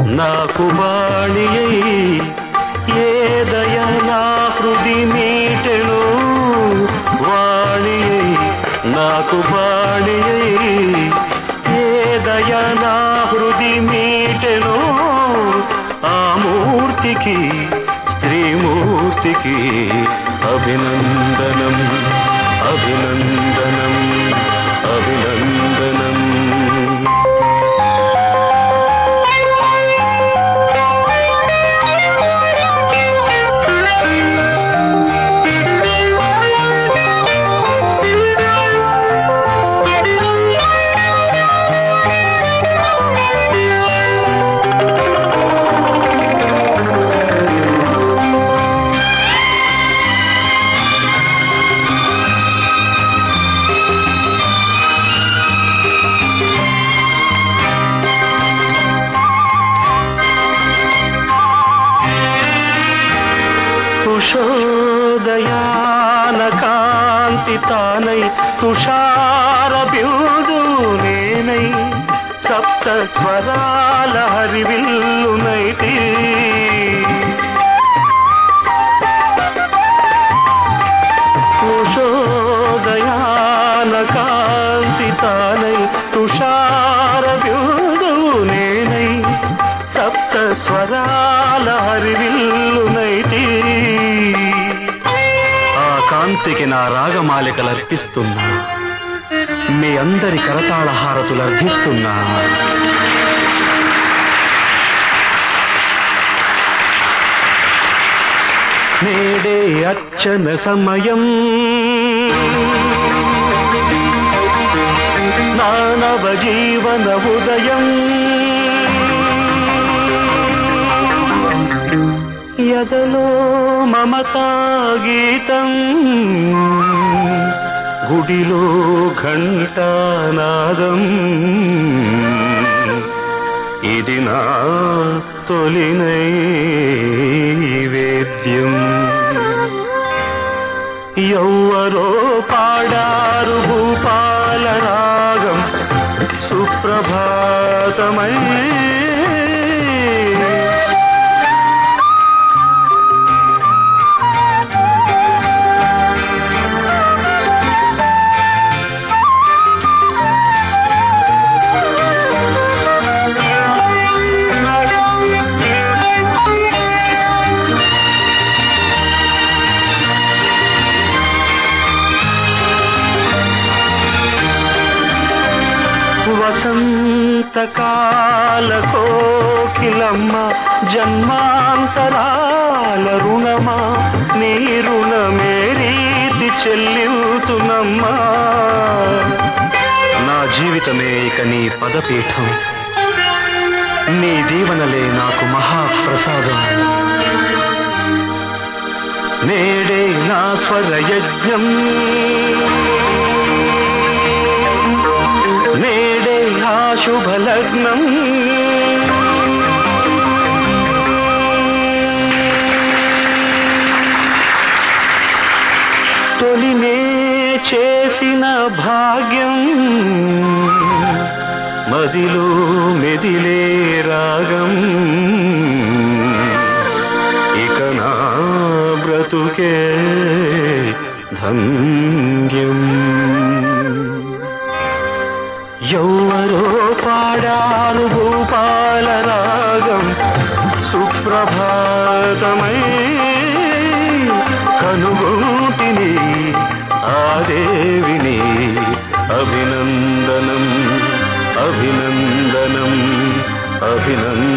నాకు బాణియై ఏదయ నా హృది మీటెను వాణియై నాకు బాణియై ఏదయ నా హృది మీటెను ఆ మూర్తికి స్త్రీమూర్తికి అభినందనం అభినందనం అభినందనం ఉషోదయాన కాంతి తానై తుషార బిందు నేనై సప్త స్వరాల హరివిల్లునైతి ఉషోదయాన కాంతి తానై తుషార బిందు నేనై సప్త స్వరాల హరివిల్లునైతి ఆ కాంతికి నా రాగమాలికలు అర్పిస్తున్నా మీ అందరి కరతాళ హారతులు అర్పిస్తున్నా నేడే అర్చన సమయం నానవ జీవన ఉదయం యదలో మమతా గీతం గుడిలో ఘంటానాదం ఇది నా తొలి నైవేద్యం ఎవ్వరో పాడారు భూపాల రాగం సుప్రభాతమై వసంతకాల కోకిలమ్మ జన్మాంతరాల రుణమా నీ రుణమే రీతి చెల్లింతునమ్మా నా జీవితమే ఇక నీ పదపీఠం నీ దీవనలే నాకు మహాప్రసాదం నేడే నా స్వర యజ్ఞం నేడే ఆ శుభలగ్నం తొలినే చేసిన భాగ్యం మదిలో మెదిలే రాగం ఇక నా బ్రతుకే ధన్యం ఎవ్వరో పాడారు భూపాల రాగం సుప్రభాతమై కనుగోటిని ఆ దేవిని అభినందనం అభినందనం అభినందనం